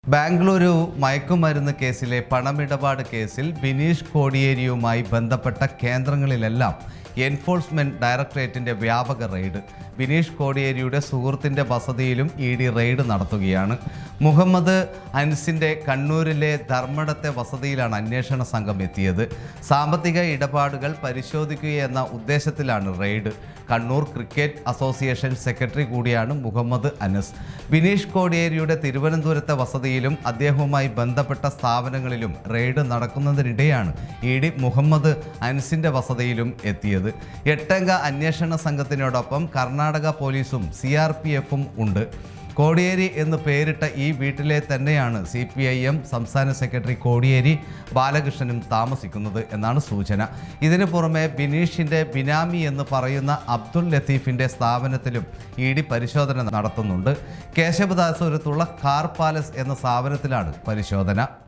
ബാംഗ്ലൂരു മയക്കുമരുന്ന് കേസിലെ പണമിടപാട് കേസിൽ ബിനീഷ് കോടിയേരിയുമായി ബന്ധപ്പെട്ട കേന്ദ്രങ്ങളിലെല്ലാം എൻഫോഴ്സ്മെന്റ് ഡയറക്ടറേറ്റിന്റെ വ്യാപക റെയ്ഡ് ബിനീഷ് കോടിയേരിയുടെ സുഹൃത്തിന്റെ വസതിയിലും ഇ ഡി റെയ്ഡ് നടത്തുകയാണ് മുഹമ്മദ് അൻസിന്റെ കണ്ണൂരിലെ ധർമ്മടത്തെ വസതിയിലാണ് അന്വേഷണ സംഘം എത്തിയത് സാമ്പത്തിക ഇടപാടുകൾ പരിശോധിക്കുകയെന്ന ഉദ്ദേശത്തിലാണ് raid Kannur cricket association secretary കൂടിയാണ് മുഹമ്മദ് അനസ് ബിനീഷ് കോടിയേരിയുടെ തിരുവനന്തപുരത്തെ വസതിയിലും അദ്ദേഹവുമായി ബന്ധപ്പെട്ട സ്ഥാപനങ്ങളിലും റെയ്ഡ് നടക്കുന്നതിനിടെയാണ് ഇ ഡി മുഹമ്മദ് അൻസിന്റെ വസതിയിലും എത്തിയത് എട്ടംഗ അന്വേഷണ സംഘത്തിനോടൊപ്പം കർണാടക പോലീസും സി ആർ പി എഫും ഉണ്ട് കോടിയേരി എന്ന് പേരിട്ട ഈ വീട്ടിലെ തന്നെയാണ് സി പി ഐ എം സംസ്ഥാന സെക്രട്ടറി കോടിയേരി ബാലകൃഷ്ണനും താമസിക്കുന്നത് എന്നാണ് സൂചന ഇതിനു പുറമെ ബിനീഷിൻ്റെ ബിനാമി എന്ന് പറയുന്ന അബ്ദുൽ ലത്തീഫിൻ്റെ സ്ഥാപനത്തിലും ഇ ഡി പരിശോധന നടത്തുന്നുണ്ട് കേശവദാസപുരത്തുള്ള കാർ പാലസ് എന്ന സ്ഥാപനത്തിലാണ് പരിശോധന